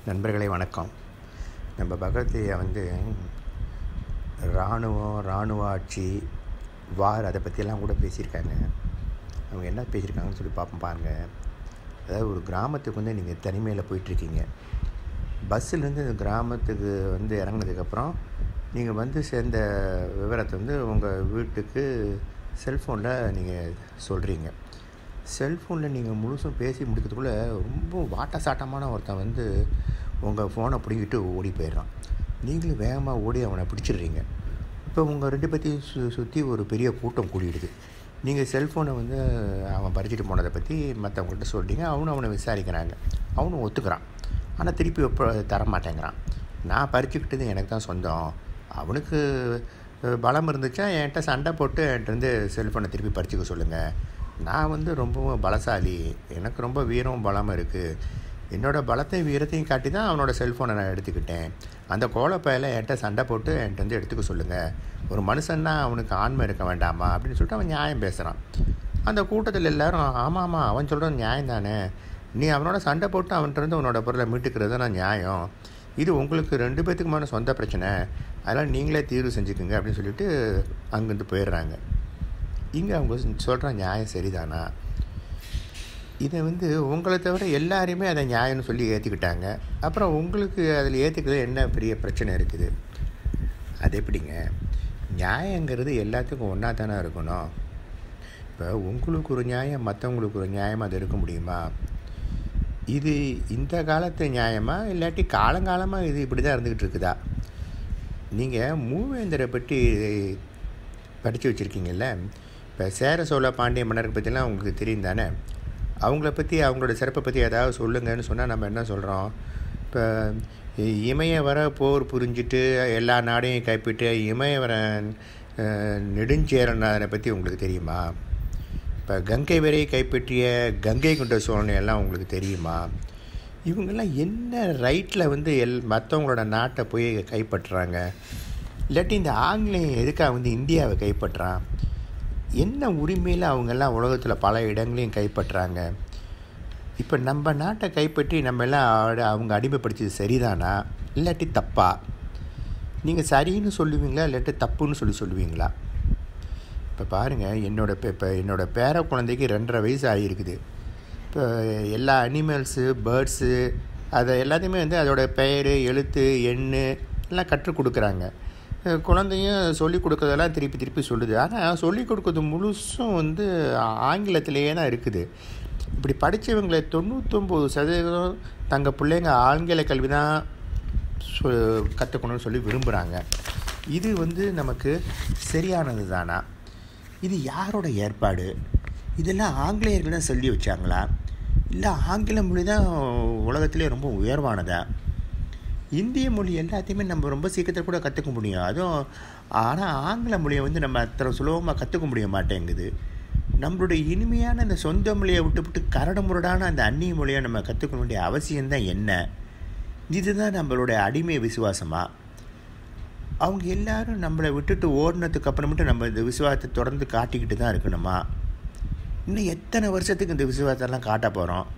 நண்பர்களே வணக்கம் நம்ம பகவத்தையா வந்து இராணுவம் இராணுவ ஆட்சி வார் அதை பற்றியெல்லாம் கூட பேசியிருக்காங்க அவங்க என்ன பேசியிருக்காங்கன்னு சொல்லி பார்ப்போம் பாருங்கள் அதாவது ஒரு கிராமத்துக்கு வந்து நீங்கள் தனிமையில் போயிட்டுருக்கீங்க பஸ்ஸுலேருந்து இந்த கிராமத்துக்கு வந்து இறங்குனதுக்கப்புறம் நீங்கள் வந்து சேர்ந்த விவரத்தை வந்து உங்கள் வீட்டுக்கு செல்ஃபோனில் நீங்கள் சொல்கிறீங்க செல்ஃபோனில் நீங்கள் முழுசும் பேசி முடிக்கிறதுக்குள்ளே ரொம்ப வாட்ட சாட்டமான ஒருத்தன் வந்து உங்கள் ஃபோனை பிடிங்கிட்டு ஓடி போயிடுறான் நீங்களும் வேகமாக ஓடி அவனை பிடிச்சிடுறீங்க இப்போ உங்கள் ரெண்டு பற்றியும் சு சுற்றி ஒரு பெரிய கூட்டம் கூடிடுது நீங்கள் செல்ஃபோனை வந்து அவன் பறிச்சுட்டு போனதை பற்றி மற்றவங்கள்ட்ட சொல்கிறீங்க அவனும் அவனை விசாரிக்கிறாங்க அவனும் ஒத்துக்கிறான் ஆனால் திருப்பி எப்போ தர மாட்டேங்கிறான் நான் பறிச்சுக்கிட்டது எனக்கு தான் சொந்தம் அவனுக்கு பலம் இருந்துச்சா என்கிட்ட சண்டை போட்டு என்கிட்டருந்து செல்ஃபோனை திருப்பி பறிச்சுக்க சொல்லுங்கள் நான் வந்து ரொம்பவும் பலசாலி எனக்கு ரொம்ப வீரம் பலமும் இருக்குது என்னோடய பலத்தையும் வீரத்தையும் காட்டி தான் அவனோட செல்ஃபோனை நான் எடுத்துக்கிட்டேன் அந்த கோலப்பையில் என்கிட்ட சண்டை போட்டு என்கிட்ட வந்து எடுத்துக்க சொல்லுங்கள் ஒரு மனுஷன்னா அவனுக்கு ஆண்மை இருக்க வேண்டாமா அப்படின்னு சொல்லிட்டு அவன் நியாயம் பேசுகிறான் அந்த கூட்டத்தில் எல்லோரும் ஆமாம் ஆமாம் அவன் சொல்கிறது நியாயம் தானே நீ அவனோட சண்டை போட்டு அவன்கிட்ட உன்னோட பொருளை மீட்டுக்கிறது தான் நியாயம் இது உங்களுக்கு ரெண்டு பேத்துக்குமான சொந்த பிரச்சனை அதெல்லாம் நீங்களே தீர்வு செஞ்சுக்குங்க அப்படின்னு சொல்லிட்டு அங்கேருந்து போயிடுறாங்க இங்கே அவங்க சொல்கிற நியாயம் சரிதானா இதை வந்து உங்களை தவிர எல்லாருமே அதை நியாயம்னு சொல்லி ஏற்றுக்கிட்டாங்க அப்புறம் உங்களுக்கு அதில் ஏற்றுக்கிறது என்ன பெரிய பிரச்சனை இருக்குது அது எப்படிங்க நியாயங்கிறது எல்லாத்துக்கும் ஒன்றா தானே இருக்கணும் இப்போ உங்களுக்கு ஒரு நியாயம் மற்றவங்களுக்கு ஒரு நியாயம் அது இருக்க முடியுமா இது இந்த காலத்து நியாயமா இல்லாட்டி காலங்காலமாக இது இப்படி தான் இருந்துக்கிட்டு இருக்குதா நீங்கள் மூவேந்தரை பற்றி படித்து வச்சுருக்கீங்கல்ல இப்போ சேர சோழ பாண்டிய மன்னரை பற்றிலாம் உங்களுக்கு தெரியும் தானே அவங்கள பற்றி அவங்களோட சிறப்பை பற்றி ஏதாவது சொல்லுங்கன்னு சொன்னால் நம்ம என்ன சொல்கிறோம் இப்போ இமய வர போர் புரிஞ்சிட்டு எல்லா நாடையும் கைப்பிட்டு இமயவரன் நெடுஞ்சேரனை பற்றி உங்களுக்கு தெரியுமா இப்போ கங்கை வரை கைப்பற்றிய கங்கை கொண்ட சோழனை எல்லாம் உங்களுக்கு தெரியுமா இவங்கெல்லாம் என்ன ரைட்டில் வந்து எல் மற்றவங்களோட நாட்டை போய் கைப்பற்றுறாங்க இல்லாட்டி இந்த ஆங்கிலேயம் எதுக்காக வந்து இந்தியாவை கைப்பற்றான் என்ன உரிமையில் அவங்கெல்லாம் உலகத்தில் பல இடங்களையும் கைப்பற்றாங்க இப்போ நம்ம நாட்டை கைப்பற்றி நம்ம எல்லாம் அவங்க அடிமைப்படுத்தியது சரிதானா இல்லாட்டி தப்பா நீங்கள் சரின்னு சொல்லுவீங்களா இல்லாட்டி தப்புன்னு சொல்லி சொல்லுவீங்களா இப்போ பாருங்கள் என்னோட இப்போ என்னோடய பேர குழந்தைக்கு ரெண்டரை வயசு ஆகியிருக்குது இப்போ எல்லா அனிமல்ஸு பேர்ட்ஸு அதை எல்லாத்தையுமே வந்து அதோடய பெயர் எழுத்து எண்ணு எல்லாம் கற்றுக் கொடுக்குறாங்க குழந்தையும் சொல்லிக் கொடுக்குறதெல்லாம் திருப்பி திருப்பி சொல்லுது ஆனால் சொல்லிக் கொடுக்குறது முழுசும் வந்து ஆங்கிலத்திலேயே தான் இருக்குது இப்படி படித்தவங்களை தொண்ணூற்றொம்பது சதவீதம் தங்கள் பிள்ளைங்க ஆங்கில கல்வி தான் சொ கற்றுக்கணும்னு சொல்லி விரும்புகிறாங்க இது வந்து நமக்கு சரியானது தானா இது யாரோட ஏற்பாடு இதெல்லாம் ஆங்கிலேயர்கள் தான் சொல்லி வச்சாங்களா இல்லை ஆங்கில மொழி தான் உலகத்திலே ரொம்ப உயர்வானதா இந்திய மொழி எல்லாத்தையுமே நம்ம ரொம்ப சீக்கிரத்தில் கூட கற்றுக்க முடியும் அதுவும் ஆனால் ஆங்கில மொழியை வந்து நம்ம அத்தனை சுலபமாக கற்றுக்க முடிய மாட்டேங்குது நம்மளுடைய இனிமையான அந்த சொந்த மொழியை விட்டுவிட்டு கரடு முரடான அந்த அந்நிய மொழியை நம்ம கற்றுக்க வேண்டிய அவசியம்தான் என்ன இதுதான் நம்மளுடைய அடிமை விசுவாசமாக அவங்க எல்லாரும் நம்மளை விட்டுட்டு ஓடினதுக்கு அப்புறமேட்டு நம்ம இந்த விசுவாசத்தை தொடர்ந்து காட்டிக்கிட்டு தான் இருக்கணுமா இன்னும் எத்தனை வருஷத்துக்கு இந்த விசுவாசத்தெல்லாம் காட்ட போகிறோம்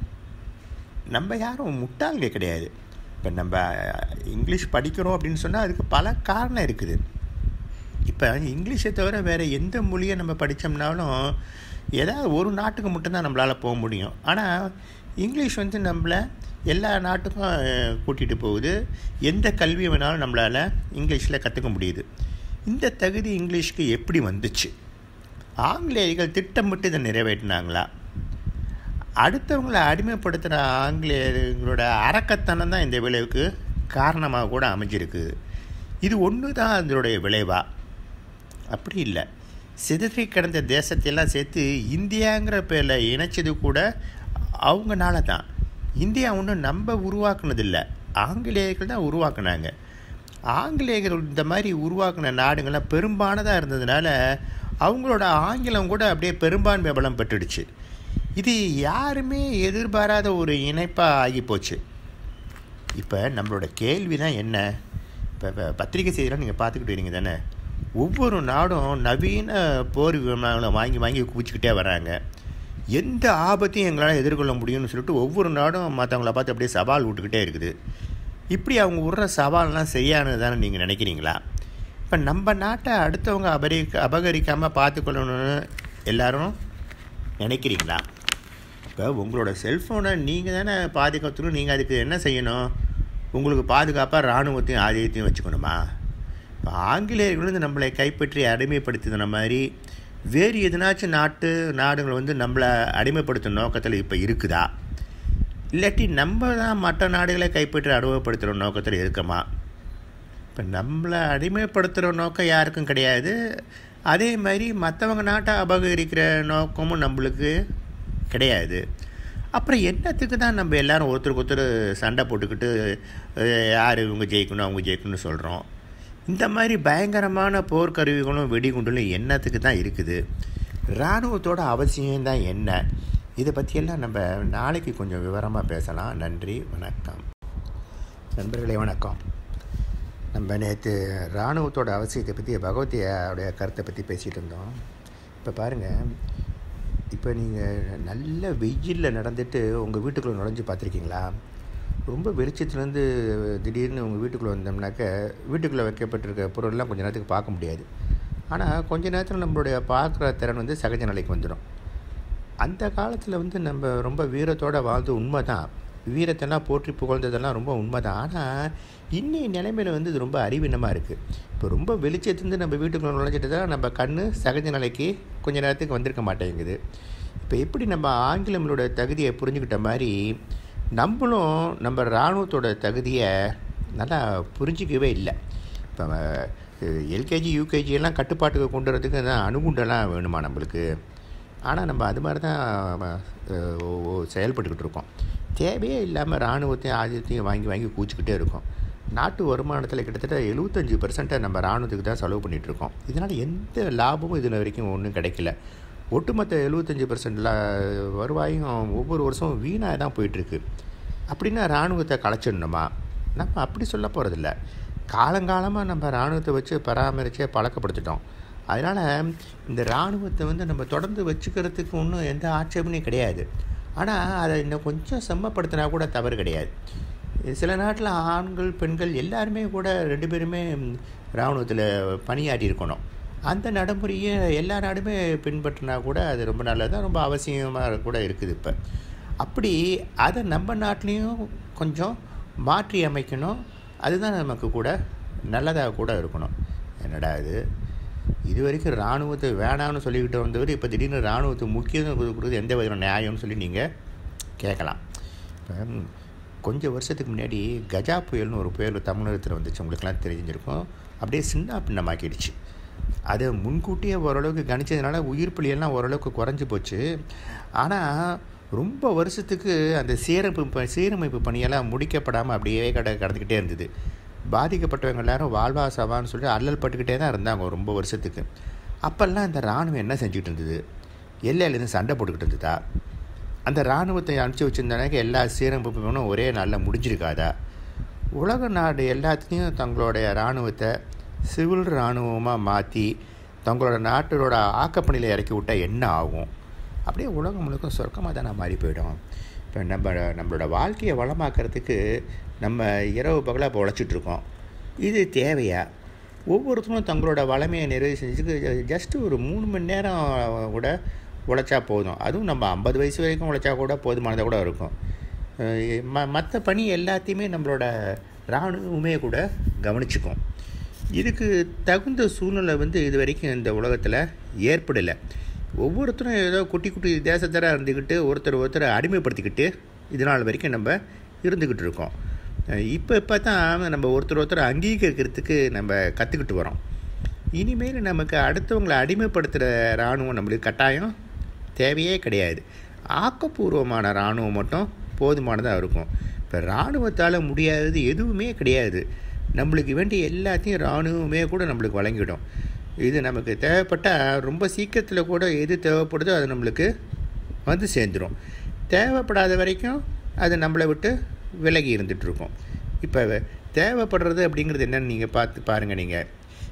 நம்ம யாரும் முட்டாள்கள் கிடையாது இப்போ நம்ம இங்கிலீஷ் படிக்கிறோம் அப்படின்னு சொன்னால் அதுக்கு பல காரணம் இருக்குது இப்போ இங்கிலீஷை தவிர வேறு எந்த மொழியை நம்ம படித்தோம்னாலும் ஏதாவது ஒரு நாட்டுக்கு மட்டும்தான் நம்மளால் போக முடியும் ஆனால் இங்கிலீஷ் வந்து நம்மளை எல்லா நாட்டுக்கும் கூட்டிகிட்டு போகுது எந்த கல்வி வேணாலும் நம்மளால் இங்கிலீஷில் கற்றுக்க முடியுது இந்த தகுதி இங்கிலீஷ்க்கு எப்படி வந்துச்சு ஆங்கிலேயர்கள் திட்டமிட்டு இதை நிறைவேற்றினாங்களா அடுத்தவங்களை அடிமைப்படுத்துகிற ஆங்கிலேயர்களோட அரக்கத்தனம் தான் இந்த விளைவுக்கு காரணமாக கூட அமைஞ்சிருக்கு இது ஒன்று தான் அதனுடைய விளைவா அப்படி இல்லை சிதறி கிடந்த தேசத்தையெல்லாம் சேர்த்து இந்தியாங்கிற பேரில் இணைச்சது கூட அவங்கனால தான் இந்தியா ஒன்றும் நம்ம உருவாக்குனதில்லை ஆங்கிலேயர்கள் தான் உருவாக்குனாங்க ஆங்கிலேயர்கள் இந்த மாதிரி உருவாக்கின நாடுகள்லாம் பெரும்பானதாக இருந்ததுனால அவங்களோட ஆங்கிலம் கூட அப்படியே பெரும்பான்மை பலம் பெற்றுடுச்சு இது யாருமே எதிர்பாராத ஒரு இணைப்பாக ஆகி போச்சு இப்போ நம்மளோட கேள்வி தான் என்ன இப்போ பத்திரிகை செய்திலாம் நீங்கள் பார்த்துக்கிட்டு வரீங்க தானே ஒவ்வொரு நாடும் நவீன போர் விமானங்களை வாங்கி வாங்கி குவிச்சிக்கிட்டே வராங்க எந்த ஆபத்தையும் எங்களால் எதிர்கொள்ள முடியும்னு சொல்லிட்டு ஒவ்வொரு நாடும் மற்றவங்கள பார்த்து அப்படியே சவால் விட்டுக்கிட்டே இருக்குது இப்படி அவங்க விடுற சவால்லாம் சரியானது தானே நீங்கள் நினைக்கிறீங்களா இப்போ நம்ம நாட்டை அடுத்தவங்க அபரி அபகரிக்காமல் பார்த்துக்கொள்ளணும்னு எல்லாரும் நினைக்கிறீங்களா இப்போ உங்களோட செல்ஃபோனை நீங்கள் தானே பாதுகாத்துணும் நீங்கள் அதுக்கு என்ன செய்யணும் உங்களுக்கு பாதுகாப்பாக இராணுவத்தையும் ஆதியத்தையும் வச்சுக்கணுமா இப்போ ஆங்கிலேயர்கள் வந்து நம்மளை கைப்பற்றி அடிமைப்படுத்தின மாதிரி வேறு எதனாச்சும் நாட்டு நாடுகள் வந்து நம்மளை அடிமைப்படுத்தும் நோக்கத்தில் இப்போ இருக்குதா இல்லாட்டி நம்ம தான் மற்ற நாடுகளை கைப்பற்றி அடிமைப்படுத்துகிற நோக்கத்தில் இருக்கமா இப்போ நம்மளை அடிமைப்படுத்துகிற நோக்கம் யாருக்கும் கிடையாது அதே மாதிரி மற்றவங்க நாட்டை அபகரிக்கிற நோக்கமும் நம்மளுக்கு கிடையாது அப்புறம் என்னத்துக்கு தான் நம்ம எல்லாரும் ஒருத்தருக்கு ஒருத்தர் சண்டை போட்டுக்கிட்டு யார் இவங்க ஜெயிக்கணும் அவங்க ஜெயிக்கணும்னு சொல்கிறோம் இந்த மாதிரி பயங்கரமான போர்க்கருவிகளும் வெடிகுண்டுகளும் என்னத்துக்கு தான் இருக்குது இராணுவத்தோட அவசியம் தான் என்ன இதை பற்றியெல்லாம் நம்ம நாளைக்கு கொஞ்சம் விவரமாக பேசலாம் நன்றி வணக்கம் நண்பர்களே வணக்கம் நம்ம நேற்று இராணுவத்தோட அவசியத்தை பற்றி பகவதியோடைய கருத்தை பற்றி பேசிகிட்டு இருந்தோம் இப்போ பாருங்கள் இப்போ நீங்கள் நல்ல வெயிலில் நடந்துட்டு உங்கள் வீட்டுக்குள்ளே நுழைஞ்சு பார்த்துருக்கீங்களா ரொம்ப வெளிச்சத்துலேருந்து திடீர்னு உங்கள் வீட்டுக்குள்ளே வந்தோம்னாக்க வீட்டுக்குள்ளே வைக்கப்பட்டிருக்க பொருள்லாம் கொஞ்சம் நேரத்துக்கு பார்க்க முடியாது ஆனால் கொஞ்ச நேரத்தில் நம்மளுடைய பார்க்குற திறன் வந்து சகஜ நிலைக்கு வந்துடும் அந்த காலத்தில் வந்து நம்ம ரொம்ப வீரத்தோடு வாழ்ந்து உண்மை தான் வீரத்தெல்லாம் போற்றி புகழ்ந்ததெல்லாம் ரொம்ப உண்மை தான் ஆனால் இன்னைய நிலைமையில் வந்து இது ரொம்ப அறிவீனமாக இருக்குது இப்போ ரொம்ப வெளிச்சத்துலேருந்து நம்ம வீட்டுக்குள்ளே நுழைஞ்சிட்டு தான் நம்ம கண் சகஜ நிலைக்கு கொஞ்ச நேரத்துக்கு வந்திருக்க மாட்டேங்குது இப்போ எப்படி நம்ம ஆங்கிலங்களோட தகுதியை புரிஞ்சுக்கிட்ட மாதிரி நம்மளும் நம்ம இராணுவத்தோட தகுதியை நல்லா புரிஞ்சிக்கவே இல்லை இப்போ எல்கேஜி யூகேஜி எல்லாம் கட்டுப்பாட்டுக்கு கொண்டு வரதுக்கு தான் அணுகுண்டெல்லாம் வேணுமா நம்மளுக்கு ஆனால் நம்ம அது மாதிரி தான் செயல்பட்டுக்கிட்டு இருக்கோம் தேவையே இல்லாமல் இராணுவத்தையும் ஆயுதத்தையும் வாங்கி வாங்கி கூச்சிக்கிட்டே இருக்கோம் நாட்டு வருமானத்தில் கிட்டத்தட்ட எழுபத்தஞ்சி பர்சன்ட்டை நம்ம இராணுவத்துக்கு தான் செலவு பண்ணிகிட்ருக்கோம் இதனால் எந்த லாபமும் இதில் வரைக்கும் ஒன்றும் கிடைக்கல ஒட்டுமொத்த எழுபத்தஞ்சி பர்சன்ட் வருவாயும் ஒவ்வொரு வருஷமும் வீணாக தான் போயிட்டுருக்கு அப்படின்னா இராணுவத்தை களைச்சிடணுமா நம்ம அப்படி சொல்ல போகிறதில்ல காலங்காலமாக நம்ம இராணுவத்தை வச்சு பராமரித்து பழக்கப்படுத்திட்டோம் அதனால் இந்த இராணுவத்தை வந்து நம்ம தொடர்ந்து வச்சுக்கிறதுக்கு ஒன்றும் எந்த ஆட்சேபனையும் கிடையாது ஆனால் அதை இன்னும் கொஞ்சம் செம்மப்படுத்தினா கூட தவறு கிடையாது சில நாட்டில் ஆண்கள் பெண்கள் எல்லாருமே கூட ரெண்டு பேருமே இராணுவத்தில் பணியாற்றி இருக்கணும் அந்த நடைமுறையை எல்லா நாடுமே பின்பற்றினா கூட அது ரொம்ப நல்லதாக ரொம்ப அவசியமாக கூட இருக்குது இப்போ அப்படி அதை நம்ம நாட்டிலையும் கொஞ்சம் மாற்றி அமைக்கணும் அதுதான் நமக்கு கூட நல்லதாக கூட இருக்கணும் என்னடா இது இது வரைக்கும் இராணுவத்தை வேணாம்னு சொல்லிக்கிட்டு வந்தவர் இப்போ திடீர்னு இராணுவத்துக்கு முக்கியத்துவம் கொடுக்குறது எந்த வகையான நியாயம்னு சொல்லி நீங்கள் கேட்கலாம் இப்போ கொஞ்சம் வருஷத்துக்கு முன்னாடி கஜா புயல்னு ஒரு புயல் தமிழகத்தில் வந்துச்சு உங்களுக்கெல்லாம் தெரிஞ்சிருக்கும் அப்படியே சின்ன பின்னமாக்கிடுச்சு அதை முன்கூட்டியே ஓரளவுக்கு கணிச்சதுனால உயிர் பலியெல்லாம் ஓரளவுக்கு குறைஞ்சி போச்சு ஆனால் ரொம்ப வருஷத்துக்கு அந்த சீரமைப்பு சீரமைப்பு பணியெல்லாம் முடிக்கப்படாமல் அப்படியே கடை கடந்துக்கிட்டே இருந்தது பாதிக்கப்பட்டவங்க எல்லாரும் வாழ்வா சவான்னு சொல்லிட்டு அல்லல் பட்டுக்கிட்டே தான் இருந்தாங்க ரொம்ப வருஷத்துக்கு அப்போல்லாம் இந்த இராணுவம் என்ன செஞ்சுக்கிட்டு இருந்தது எல்லையிலேருந்து சண்டை போட்டுக்கிட்டு இருந்ததா அந்த இராணுவத்தை அனுப்பிச்சி வச்சுருந்தானாக்க எல்லா சீரமைப்புகளும் ஒரே நாளில் முடிஞ்சிருக்காதா உலக நாடு எல்லாத்துலேயும் தங்களுடைய இராணுவத்தை சிவில் இராணுவமாக மாற்றி தங்களோட நாட்டோட ஆக்கப்பணியில் இறக்கி விட்டால் என்ன ஆகும் அப்படியே உலகம் முழுக்க சொர்க்கமாக தானே மாறி போயிடும் இப்போ நம்ம நம்மளோட வாழ்க்கையை வளமாக்கிறதுக்கு நம்ம இரவு பகலாக இப்போ உழைச்சிட்ருக்கோம் இது தேவையா ஒவ்வொருத்தரும் தங்களோட வளமையை நிறைவு செஞ்சுக்கு ஜஸ்ட்டு ஒரு மூணு மணி நேரம் கூட உழைச்சா போதும் அதுவும் நம்ம ஐம்பது வயசு வரைக்கும் உழைச்சா கூட போதுமானதாக கூட இருக்கும் ம மற்ற பணி எல்லாத்தையுமே நம்மளோட இராணுவமே கூட கவனிச்சுக்கும் இதுக்கு தகுந்த சூழ்நிலை வந்து இது வரைக்கும் இந்த உலகத்தில் ஏற்படலை ஒவ்வொருத்தரும் ஏதோ குட்டி குட்டி தேசத்தராக இருந்துக்கிட்டு ஒருத்தர் ஒருத்தரை அடிமைப்படுத்திக்கிட்டு இது நாள் வரைக்கும் நம்ம இருந்துக்கிட்டு இருக்கோம் இப்போ இப்போ தான் நம்ம ஒருத்தர் ஒருத்தர் அங்கீகரிக்கிறதுக்கு நம்ம கற்றுக்கிட்டு வரோம் இனிமேல் நமக்கு அடுத்தவங்களை அடிமைப்படுத்துகிற இராணுவம் நம்மளுக்கு கட்டாயம் தேவையே கிடையாது ஆக்கப்பூர்வமான இராணுவம் மட்டும் போதுமானதாக இருக்கும் இப்போ இராணுவத்தால் முடியாதது எதுவுமே கிடையாது நம்மளுக்கு வேண்டிய எல்லாத்தையும் இராணுவமே கூட நம்மளுக்கு வழங்கிடும் இது நமக்கு தேவைப்பட்டால் ரொம்ப சீக்கிரத்தில் கூட எது தேவைப்படுதோ அது நம்மளுக்கு வந்து சேர்ந்துடும் தேவைப்படாத வரைக்கும் அது நம்மளை விட்டு விலகி இருந்துகிட்ருக்கோம் இப்போ தேவைப்படுறது அப்படிங்கிறது என்னென்னு நீங்கள் பார்த்து பாருங்கள் நீங்கள்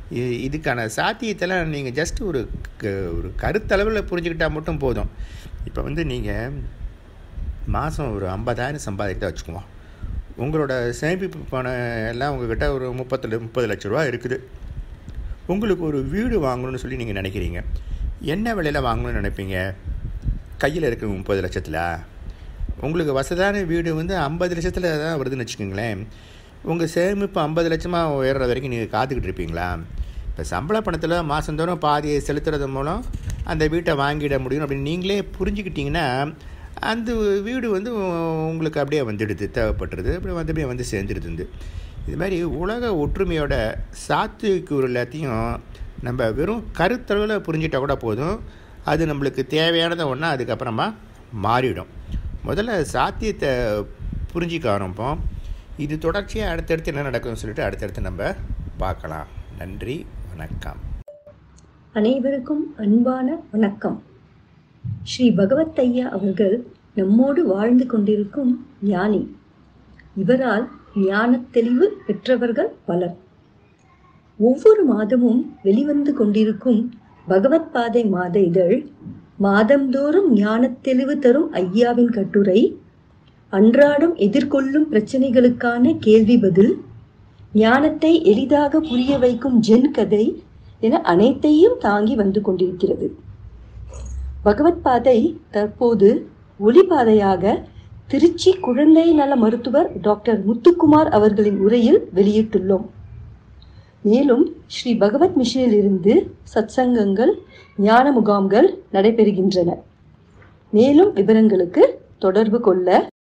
இ- இதுக்கான சாத்தியத்தெல்லாம் நீங்கள் ஜஸ்ட் ஒரு க- ஒரு கருத்தளவில் புரிஞ்சுக்கிட்டால் மட்டும் போதும் இப்போ வந்து நீங்கள் மாதம் ஒரு ஐம்பதாயிரம் சம்பாதிக்கிறதா வச்சுக்குவோம் உங்களோட சேமிப்பு பணம் எல்லாம் உங்ககிட்ட ஒரு முப்பத்துல முப்பது லட்ச ரூபா இருக்குது உங்களுக்கு ஒரு வீடு வாங்கணும்னு சொல்லி நீங்கள் நினைக்கிறீங்க என்ன விலையில் வாங்கணும்னு நினைப்பீங்க கையில் இருக்கிற முப்பது லட்சத்தில் உங்களுக்கு வசதியான வீடு வந்து ஐம்பது லட்சத்தில் தான் வருதுன்னு வச்சுக்கோங்களேன் உங்கள் சேமிப்பு ஐம்பது லட்சமாக உயர்ற வரைக்கும் நீங்கள் காத்துக்கிட்டு இருப்பீங்களா இப்போ சம்பள பணத்தில் மாதந்தோறும் பாதியை செலுத்துறது மூலம் அந்த வீட்டை வாங்கிட முடியும் அப்படின்னு நீங்களே புரிஞ்சுக்கிட்டீங்கன்னா அந்த வீடு வந்து உங்களுக்கு அப்படியே வந்துடுது தேவைப்படுறது அப்படியே வந்து அப்படியே வந்து சேர்ந்துடுது இது மாதிரி உலக ஒற்றுமையோட சாத்தியக்கூறு எல்லாத்தையும் நம்ம வெறும் கருத்தளவில் புரிஞ்சிட்டா கூட போதும் அது நம்மளுக்கு தேவையானதை ஒன்றா அதுக்கப்புறமா மாறிடும் முதல்ல சாத்தியத்தை புரிஞ்சிக்க ஆரம்பிப்போம் இது தொடர்ச்சியாக அடுத்தடுத்து என்ன நடக்கும்னு சொல்லிட்டு அடுத்தடுத்து நம்ம பார்க்கலாம் நன்றி வணக்கம் அனைவருக்கும் அன்பான வணக்கம் ஸ்ரீ பகவத் ஐயா அவர்கள் நம்மோடு வாழ்ந்து கொண்டிருக்கும் ஞானி இவரால் ஞானத் தெளிவு பெற்றவர்கள் பலர் ஒவ்வொரு மாதமும் வெளிவந்து கொண்டிருக்கும் பகவத் பாதை மாத இதழ் மாதந்தோறும் ஞானத் தெளிவு தரும் ஐயாவின் கட்டுரை அன்றாடம் எதிர்கொள்ளும் பிரச்சனைகளுக்கான கேள்வி பதில் ஞானத்தை எளிதாக புரிய வைக்கும் ஜென் கதை என அனைத்தையும் தாங்கி வந்து கொண்டிருக்கிறது பகவத் பாதை தற்போது ஒளிபாதையாக திருச்சி குழந்தை நல மருத்துவர் டாக்டர் முத்துக்குமார் அவர்களின் உரையில் வெளியிட்டுள்ளோம் மேலும் ஸ்ரீ பகவத் மிஷனில் இருந்து சத்சங்கங்கள் ஞான முகாம்கள் நடைபெறுகின்றன மேலும் விவரங்களுக்கு தொடர்பு கொள்ள